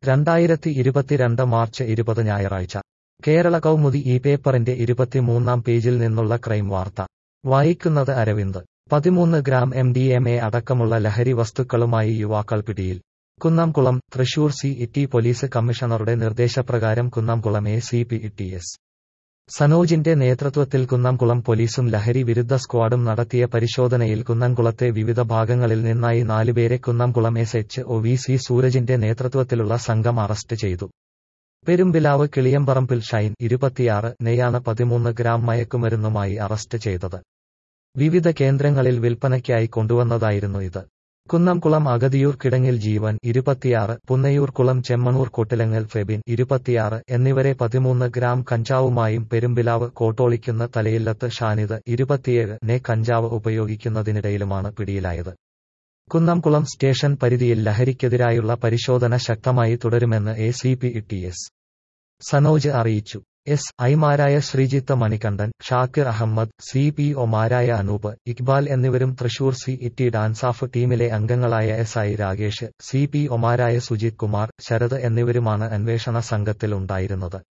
രണ്ടായിരത്തി ഇരുപത്തിരണ്ട് മാർച്ച് ഇരുപത് ഞായറാഴ്ച കേരള കൗമുദി ഈ പേപ്പറിന്റെ ഇരുപത്തിമൂന്നാം പേജിൽ നിന്നുള്ള ക്രൈം വാർത്ത വായിക്കുന്നത് അരവിന്ദ് പതിമൂന്ന് gram M D M A അടക്കമുള്ള ലഹരി വസ്തുക്കളുമായി യുവാക്കൾ പിടിയിൽ Kunnamkulam Thrissur city police കമ്മീഷണറുടെ നിർദ്ദേശപ്രകാരം Kunnamkulam A C P T S സനോജിന്റെ നേതൃത്വത്തിൽ കുന്നംകുളം പോലീസും ലഹരി വിരുദ്ധ സ്ക്വാഡും നടത്തിയ പരിശോധനയിൽ കുന്നംകുളത്തെ വിവിധ ഭാഗങ്ങളിൽ നിന്നായി നാലുപേരെ Kunnamkulam S H O V C സൂരജിന്റെ നേതൃത്വത്തിലുള്ള സംഘം അറസ്റ്റ് ചെയ്തു പെരുമ്പിലാവ് കിളിയമ്പറമ്പിൽ ഷൈൻ ഇരുപത്തിയാറ് നെയ്യാണ് പതിമൂന്ന് ഗ്രാം മയക്കുമരുന്നുമായി അറസ്റ്റ് ചെയ്തത് വിവിധ കേന്ദ്രങ്ങളിൽ വിൽപ്പനയ്ക്കായി കൊണ്ടുവന്നതായിരുന്നു ഇത് കുന്നംകുളം അഗതിയൂർ കിടങ്ങിൽ ജീവൻ ഇരുപത്തിയാറ് പുന്നയൂർകുളം ചെമ്മണൂർ കൊട്ടിലങ്ങൽ ഫെബിൻ ഇരുപത്തിയാറ് എന്നിവരെ പതിമൂന്ന് ഗ്രാം കഞ്ചാവുമായും പെരുമ്പിലാവ് കോട്ടോളിക്കുന്ന തലയില്ലത്ത് ഷാനിദ് ഇരുപത്തിയേഴ് നെ കഞ്ചാവ് ഉപയോഗിക്കുന്നതിനിടയിലുമാണ് പിടിയിലായത് കുന്നംകുളം സ്റ്റേഷൻ പരിധിയിൽ ലഹരിക്കെതിരായുള്ള പരിശോധന ശക്തമായി തുടരുമെന്ന് A C P T S Sanoj അറിയിച്ചു എസ് ഐമാരായ ശ്രീജിത്ത് മണികണ്ഠൻ ഷാക്കിർ അഹമ്മദ് സി പി ഒമാരായ അനൂപ് ഇക്ബാൽ എന്നിവരും തൃശൂർ സി ഇറ്റി ഡാൻസാഫ് ടീമിലെ അംഗങ്ങളായ S I Rakesh C P ഒമാരായ സുജിത് കുമാർ ശരത് എന്നിവരുമാണ് അന്വേഷണ സംഘത്തിൽ ഉണ്ടായിരുന്നത്